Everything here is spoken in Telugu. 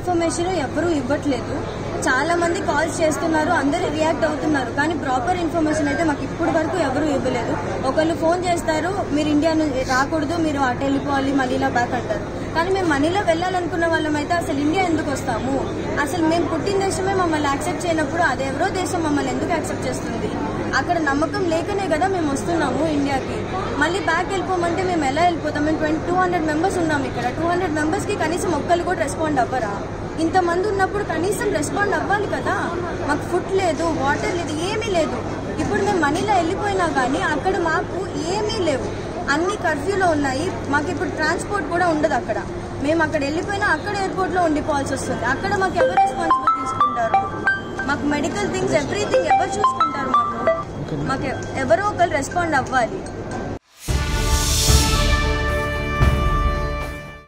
ఇన్ఫర్మేషన్ ఎవరు ఇవ్వట్లేదు చాలా మంది కాల్స్ చేస్తున్నారు అందరూ రియాక్ట్ అవుతున్నారు కానీ ప్రాపర్ ఇన్ఫర్మేషన్ అయితే మాకు ఇప్పటి వరకు ఎవరు ఇవ్వలేదు ఒకళ్ళు ఫోన్ చేస్తారు మీరు ఇండియా నుంచి రాకూడదు మీరు అటు వెళ్ళిపోవాలి మనీలా బ్యాక్ అంటారు కానీ మేము మనీలో వెళ్ళాలనుకున్న వాళ్ళం అయితే అసలు ఇండియా ఎందుకు వస్తాము అసలు మేము పుట్టిన దేశమే మమ్మల్ని యాక్సెప్ట్ చేయనప్పుడు అది ఎవరో దేశం మమ్మల్ని ఎందుకు యాక్సెప్ట్ చేస్తుంది అక్కడ నమ్మకం లేకనే కదా మేము వస్తున్నాము ఇండియాకి మళ్ళీ బ్యాక్ వెళ్ళిపోమంటే మేము ఎలా వెళ్ళిపోతాం మేము ట్వంటీ టూ హండ్రెడ్ మెంబర్స్ ఉన్నాం ఇక్కడ టూ హండ్రెడ్ మెంబర్స్కి కనీసం ఒక్కరు కూడా రెస్పాండ్ అవ్వరా ఇంతమంది ఉన్నప్పుడు కనీసం రెస్పాండ్ అవ్వాలి కదా మాకు ఫుడ్ లేదు వాటర్ లేదు ఏమీ లేదు ఇప్పుడు మేము మనీలో వెళ్ళిపోయినా కానీ అక్కడ మాకు ఏమీ లేవు అన్ని కర్ఫ్యూలో ఉన్నాయి మాకు ఇప్పుడు ట్రాన్స్పోర్ట్ కూడా ఉండదు అక్కడ మేము అక్కడ వెళ్ళిపోయినా అక్కడ ఎయిర్పోర్ట్లో ఉండిపోవాల్సి వస్తుంది అక్కడ మాకు ఎవరు రెస్పాన్సిబుల్ తీసుకుంటారు మాకు మెడికల్ థింగ్స్ ఎవ్రీథింగ్ ఎవరు చూసుకుంటారు మాకు మాకు ఎవరో ఒకరు రెస్పాండ్ అవ్వాలి